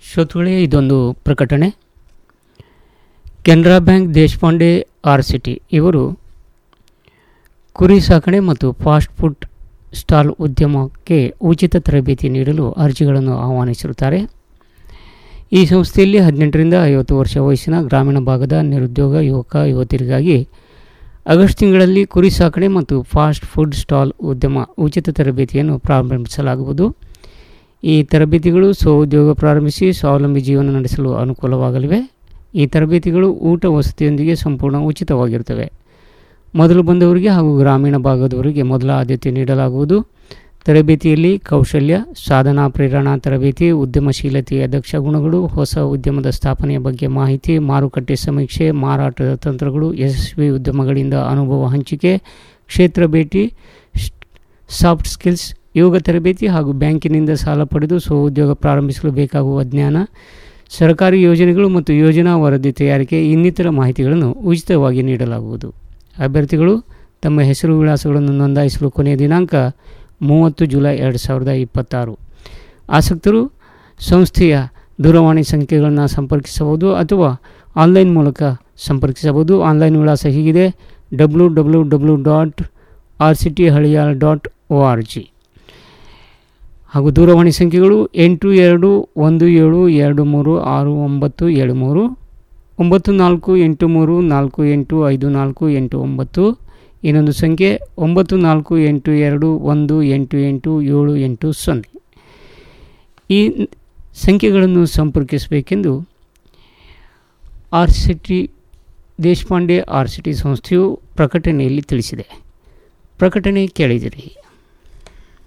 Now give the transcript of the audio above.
ಶ್ರೋತೃಗಳೇ ಇದೊಂದು ಪ್ರಕಟಣೆ Canara bank Deshpande R C T ಇವರು ಕುರಿ ಸಾಕಣೆ ಮತ್ತು ಫಾಸ್ಟ್ ಫುಡ್ ಸ್ಟಾಲ್ ಉದ್ಯಮಕ್ಕೆ ಉಚಿತ ತರಬೇತಿ ನೀಡಲು ಅರ್ಜಿಗಳನ್ನು ಆಹ್ವಾನಿಸಿರುತ್ತಾರೆ ಈ ಸಂಸ್ಥೆಯಲ್ಲಿ ಹದಿನೆಂಟರಿಂದ ಐವತ್ತು ವರ್ಷ ವಯಸ್ಸಿನ ಗ್ರಾಮೀಣ ಭಾಗದ ನಿರುದ್ಯೋಗ ಯುವಕ ಯುವತಿಯರಿಗಾಗಿ ಆಗಸ್ಟ್ ತಿಂಗಳಲ್ಲಿ ಕುರಿ ಸಾಕಣೆ ಮತ್ತು ಫಾಸ್ಟ್ ಫುಡ್ ಸ್ಟಾಲ್ ಉದ್ಯಮ ಉಚಿತ ತರಬೇತಿಯನ್ನು ಪ್ರಾರಂಭಿಸಲಾಗುವುದು ಈ ತರಬೇತಿಗಳು ಸ್ವಉದ್ಯೋಗ ಪ್ರಾರಂಭಿಸಿ ಸ್ವಾವಲಂಬಿ ಜೀವನ ನಡೆಸಲು ಅನುಕೂಲವಾಗಲಿವೆ ಈ ತರಬೇತಿಗಳು ಊಟ ವಸತಿಯೊಂದಿಗೆ ಸಂಪೂರ್ಣ ಉಚಿತವಾಗಿರುತ್ತವೆ ಮೊದಲು ಬಂದವರಿಗೆ ಹಾಗೂ ಗ್ರಾಮೀಣ ಭಾಗದವರಿಗೆ ಮೊದಲ ಆದ್ಯತೆ ನೀಡಲಾಗುವುದು ತರಬೇತಿಯಲ್ಲಿ ಕೌಶಲ್ಯ ಸಾಧನಾ ಪ್ರೇರಣಾ ತರಬೇತಿ ಉದ್ಯಮಶೀಲತೆಯ ದಕ್ಷ ಗುಣಗಳು ಹೊಸ ಉದ್ಯಮದ ಸ್ಥಾಪನೆಯ ಬಗ್ಗೆ ಮಾಹಿತಿ ಮಾರುಕಟ್ಟೆ ಸಮೀಕ್ಷೆ ಮಾರಾಟದ ತಂತ್ರಗಳು ಯಶಸ್ವಿ ಉದ್ಯಮಗಳಿಂದ ಅನುಭವ ಹಂಚಿಕೆ ಕ್ಷೇತ್ರ ಭೇಟಿ ಸಾಫ್ಟ್ ಸ್ಕಿಲ್ಸ್ ಯೋಗ ತರಬೇತಿ ಹಾಗೂ ಬ್ಯಾಂಕಿನಿಂದ ಸಾಲ ಪಡೆದು ಸ್ವಉದ್ಯೋಗ ಪ್ರಾರಂಭಿಸಲು ಬೇಕಾಗುವ ಜ್ಞಾನ ಸರ್ಕಾರಿ ಯೋಜನೆಗಳು ಮತ್ತು ಯೋಜನಾ ವರದಿ ತಯಾರಿಕೆ ಇನ್ನಿತರ ಮಾಹಿತಿಗಳನ್ನು ಉಚಿತವಾಗಿ ನೀಡಲಾಗುವುದು ಅಭ್ಯರ್ಥಿಗಳು ತಮ್ಮ ಹೆಸರು ವಿಳಾಸಗಳನ್ನು ನೋಂದಾಯಿಸಲು ಕೊನೆಯ ದಿನಾಂಕ ಮೂವತ್ತು ಜುಲೈ ಎರಡು ಸಾವಿರದ ಇಪ್ಪತ್ತಾರು ಆಸಕ್ತರು ಸಂಸ್ಥೆಯ ದೂರವಾಣಿ ಸಂಖ್ಯೆಗಳನ್ನು ಸಂಪರ್ಕಿಸಬಹುದು ಅಥವಾ ಆನ್ಲೈನ್ ಮೂಲಕ ಸಂಪರ್ಕಿಸಬಹುದು ಆನ್ಲೈನ್ ವಿಳಾಸ ಹೀಗಿದೆ W W W dot R C T Haliyal dot O R G ಹಾಗೂ ದೂರವಾಣಿ ಸಂಖ್ಯೆಗಳು ಎಂಟು ಎರಡು ಒಂದು ಏಳು ಎರಡು ಮೂರು ಆರು ಒಂಬತ್ತು ಏಳು ಮೂರು ಒಂಬತ್ತು ನಾಲ್ಕು ಎಂಟು ಮೂರು ನಾಲ್ಕು ಎಂಟು ಐದು ನಾಲ್ಕು ಎಂಟು ಒಂಬತ್ತು ಇನ್ನೊಂದು ಸಂಖ್ಯೆ ಒಂಬತ್ತು ನಾಲ್ಕು ಎಂಟು ಎರಡು ಒಂದು ಎಂಟು ಎಂಟು ಏಳು ಎಂಟು ಸೊನ್ನೆ ಈ ಸಂಖ್ಯೆಗಳನ್ನು ಸಂಪರ್ಕಿಸಬೇಕೆಂದು R C T Deshpande R C T ಸಂಸ್ಥೆಯು ಪ್ರಕಟಣೆಯಲ್ಲಿ ತಿಳಿಸಿದೆ ಪ್ರಕಟಣೆ ಕೇಳಿದಿರಿ